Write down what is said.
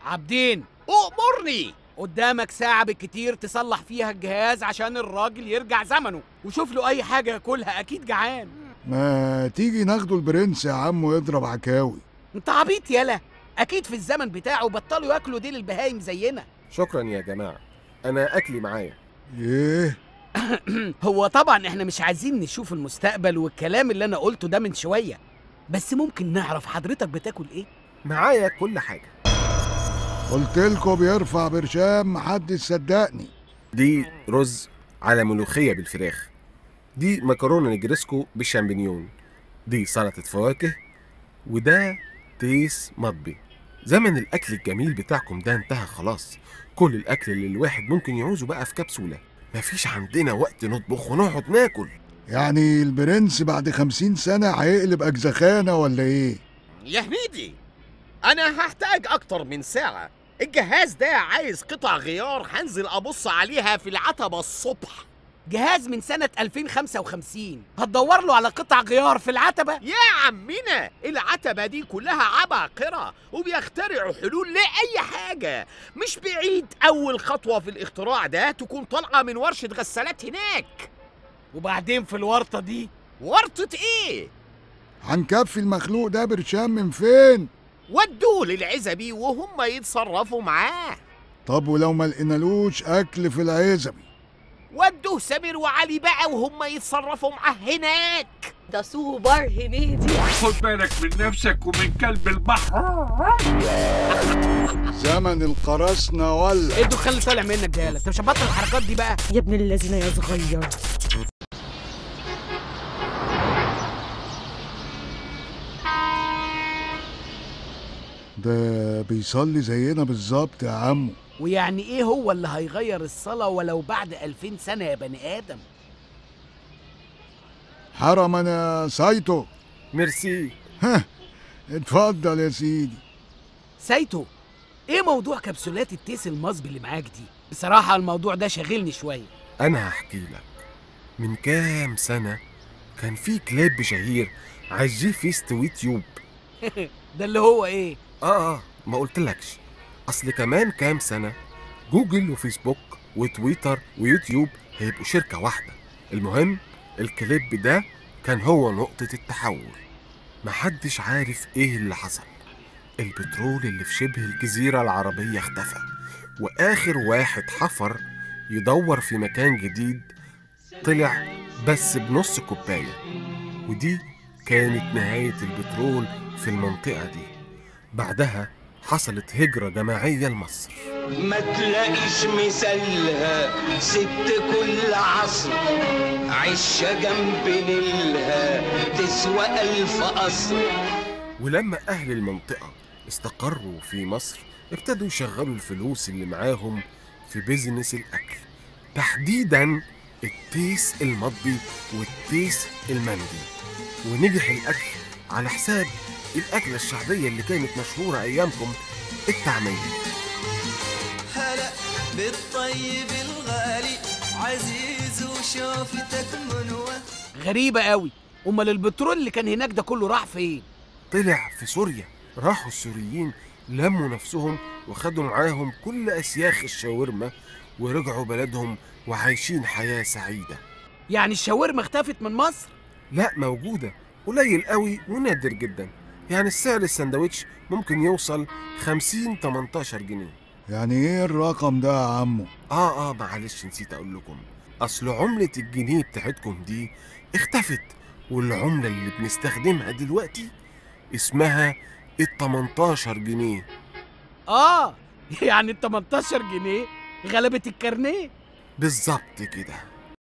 عابدين أؤمرني قدامك ساعة بالكتير تصلح فيها الجهاز عشان الراجل يرجع زمنه وشوف له أي حاجة ياكلها أكيد جعان ما تيجي ناخده البرنس يا عم ويضرب عكاوي أنت عبيط يالا أكيد في الزمن بتاعه بطلوا ياكلوا ديل البهايم زينا شكرا يا جماعة أنا أكلي معايا ايه هو طبعا احنا مش عايزين نشوف المستقبل والكلام اللي أنا قلته ده من شوية بس ممكن نعرف حضرتك بتاكل إيه؟ معايا كل حاجة قلت لكم بيرفع برشام محدش صدقني دي رز على ملوخية بالفراخ دي مكرونة نجرسكو بالشامبينيون دي سلطة فواكه وده تيس مطبي زمن الأكل الجميل بتاعكم ده انتهى خلاص كل الأكل اللي الواحد ممكن يعوزه بقى في كبسولة مفيش عندنا وقت نطبخ ونقعد ناكل يعني البرنس بعد خمسين سنة هيقلب أجزخانة ولا ايه يا هنيدي أنا هحتاج أكتر من ساعة الجهاز ده عايز قطع غيار هنزل أبص عليها في العتبة الصبح جهاز من سنة 2055 هتدور له على قطع غيار في العتبة يا عمنا العتبة دي كلها عباقرة وبيخترعوا حلول لأي حاجة مش بعيد أول خطوة في الاختراع ده تكون طالعة من ورشة غسالات هناك وبعدين في الورطة دي ورطة إيه؟ هنكفي المخلوق ده برشام من فين ودوه للعزبي وهم يتصرفوا معاه طب ولو ما لقينالوش أكل في العزبي ودوه سمير وعلي بقى وهم يتصرفوا معاه هناك ده سوبر هنيدي خد بالك من نفسك ومن كلب البحر زمن القراصنة ولا ايه الدخان اللي طالع منك ده يالا انت مش هتبطل الحركات دي بقى يا ابن الذين يا صغير ده بيصلي زينا بالظبط يا عمو ويعني ايه هو اللي هيغير الصلاة ولو بعد 2000 سنة يا بني آدم حرم انا سايتو ميرسي اتفضل يا سيدي سايتو ايه موضوع كبسولات التيس المصبي اللي معاك دي بصراحة الموضوع ده شاغلني شوية أنا هحكي لك من كام سنة كان في كليب شهير على الجي فيست ويوتيوب ده اللي هو ايه آه آه ما قلتلكش أصل كمان كام سنة جوجل وفيسبوك وتويتر ويوتيوب هيبقوا شركة واحدة المهم الكليب ده كان هو نقطة التحول محدش عارف ايه اللي حصل البترول اللي في شبه الجزيرة العربية اختفى وآخر واحد حفر يدور في مكان جديد طلع بس بنص كوباية ودي كانت نهاية البترول في المنطقة دي بعدها حصلت هجرة جماعية لمصر ما تلاقيش مثالها ست كل عصر عشة جنب نيلها تسوى ألف قصر ولما أهل المنطقة استقروا في مصر ابتدوا يشغلوا الفلوس اللي معاهم في بيزنس الأكل تحديدا التيس المطبي والتيس المندي ونجح الأكل على حساب الأكلة الشعبية اللي كانت مشهورة أيامكم التعمية هلا بالطيب الغالي عزيز وشوفتك منوة غريبة قوي امال البترول اللي كان هناك ده كله راح فين طلع في سوريا راحوا السوريين لموا نفسهم وخدوا معاهم كل أسياخ الشاورما ورجعوا بلدهم وعايشين حياة سعيدة يعني الشاورما اختفت من مصر لا موجودة قليل قوي ونادر جدا يعني السعر السندوتش ممكن يوصل 50 18 جنيه يعني ايه الرقم ده يا عمو اه اه معلش نسيت اقول لكم اصل عملة الجنيه بتاعتكم دي اختفت والعملة اللي بنستخدمها دلوقتي اسمها ال 18 جنيه اه يعني ال 18 جنيه غلبت الكارنيه بالظبط كده